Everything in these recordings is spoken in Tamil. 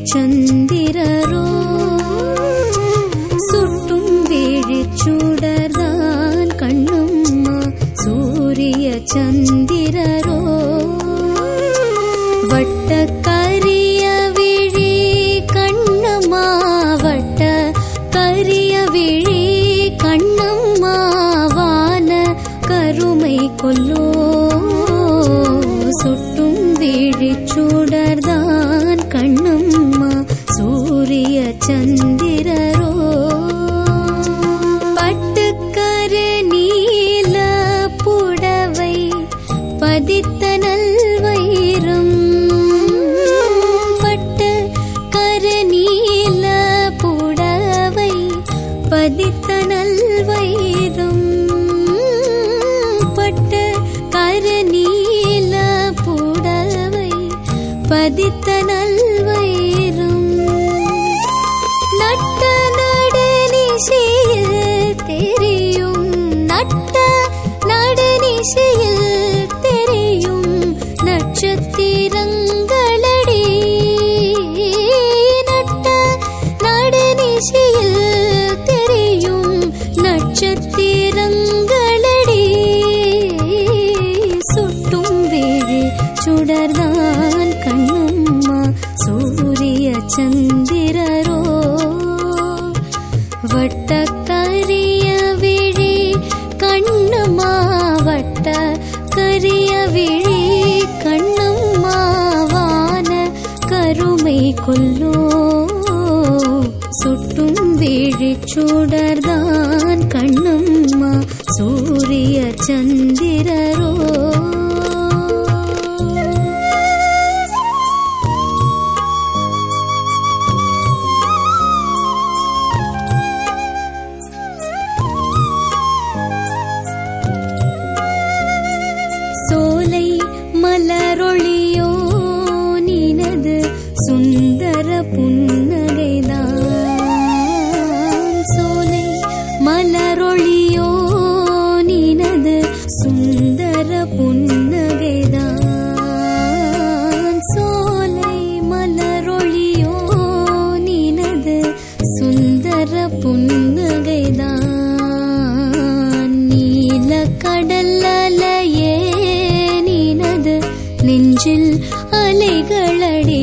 சந்திரரோ சுட்டும் விழிச்சுடர்தான் கண்ணம்மா சூரிய சந்திரரோ வட்ட கரிய விழி கண்ணம்மா வட்ட கரிய விழி கண்ணம்மா வான கருமை கொல்லோ சுட்டும் விழிச்சுடர்தான் கண்ணம்மா சூரிய சந்திரரோ பட்டுக்கரு நீல புடவை பதித்த நல்வயிரம் பட்டு கரு நீல புடவை பதித்த நல்வயிரம் பட்டு கரு நீல புடவை பதித்த நல்வயிரம் நட்ட நடுநிசையில் தெரியும் நட்ட நடுநிசையில் தெரியும் நட்சத்திரங்களடி நட்ட நடுநிசையில் தெரியும் நட்சத்திரங்களடி சுட்டும் வேறு சுடர்தான் கண்ணம்மா சூரிய சந்திரரோ வட்ட கரிய விழி கண்ணம்மா வட்ட கரிய விழி கண்ணம்மா வான கருமை கொல்லோ சுட்டும் விழி சுடர்தான் கண்ணம்மா சூரிய சந்திரரோ சோலை மலரொளியோ நினது சுந்தர புன்னகைதான் சோலை மலரொளியோ நினது சுந்தர புன்னகைதான் சோலை மலரொளியோ நினது சுந்தர புன்னகைதான் நீல கடல் அலையே நினது நெஞ்சில் அலைகளடி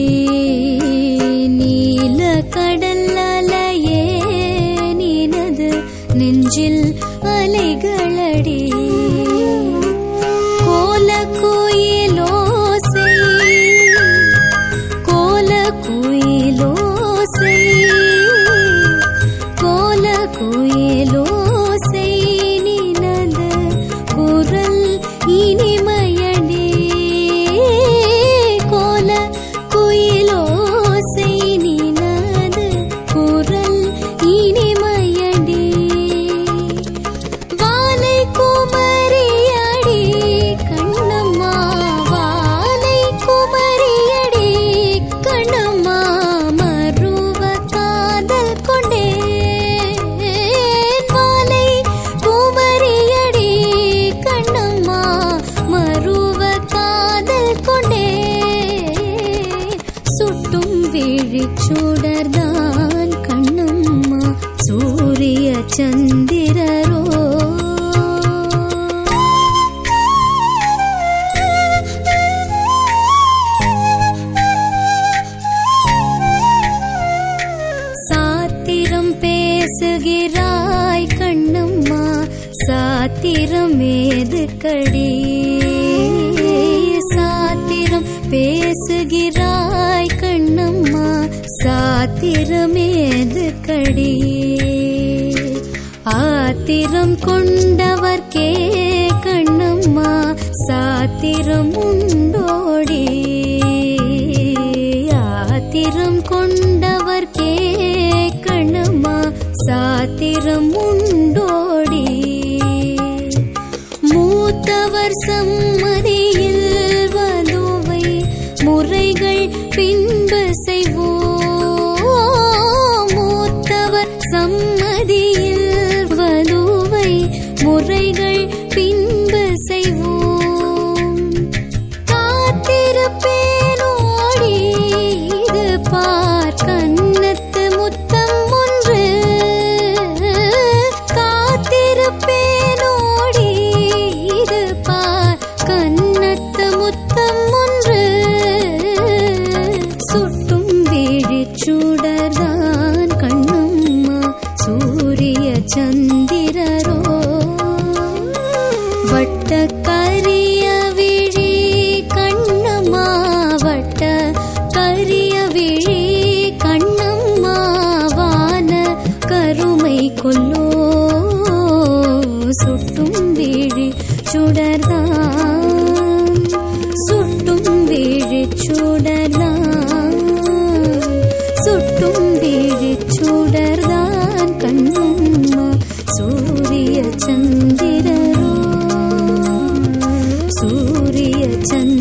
நீல கடல் அலையே நினது நெஞ்சில் அலைகளடி கோல கோயிலோசை கோல கோயிலோசை கோல கோயிலோசை நினது குரல் இனிமையடி கோல குயிலோசை நினது குரல் இனிமையடி வாலை குமரியடி கண்ணம்மா வாலை குமரியடி கண்ணம்மா மறுவ காதல் கொண்டே வாலை குமரியடி கண்ணம்மா மறுவ காதல் கொண்டே சுட்டும் விழிச்சுடர்தான் கண்ணம்மா சூரிய சந்திரரோ சாத்திரம் பேசுகிறாய் கண்ணம்மா சாத்திரம் ஏதுக்கடி சாத்திரம் பேசுகிறாய் கண்ணம்மா சாத்திரம் ஏதுக்கடி ஆத்திரம் கொண்டவர்க்கே கண்ணம்மா சாத்திரம் உண்டோடி ஆத்திரம் கொண்டவர்க்கே கண்ணம்மா சாத்திரம் உண்டோடி மூத்தவர் சம்மதியில் வலுவை முறைகள் பின்பு செய்வோம் மூத்தவர் சம்மதியில் வலுவை முறைகள் பின்பு செய்வோம் காத்திருப்ப சுடர்தான் கண்ணம்மா சூரிய சந்திரரோ வட்ட கரிய விழி கண்ணம்மா வட்ட கரிய விழி கண்ணம்மா வான கருமை கொல்லோ சுட்டும் விழி சுடர்தான் சுட்டும் விழி சுடர்தான் சுட்டும் விழி சுடர்தான் கண்ணம்மா சூரிய சந்திரரோ சூரிய சந்திர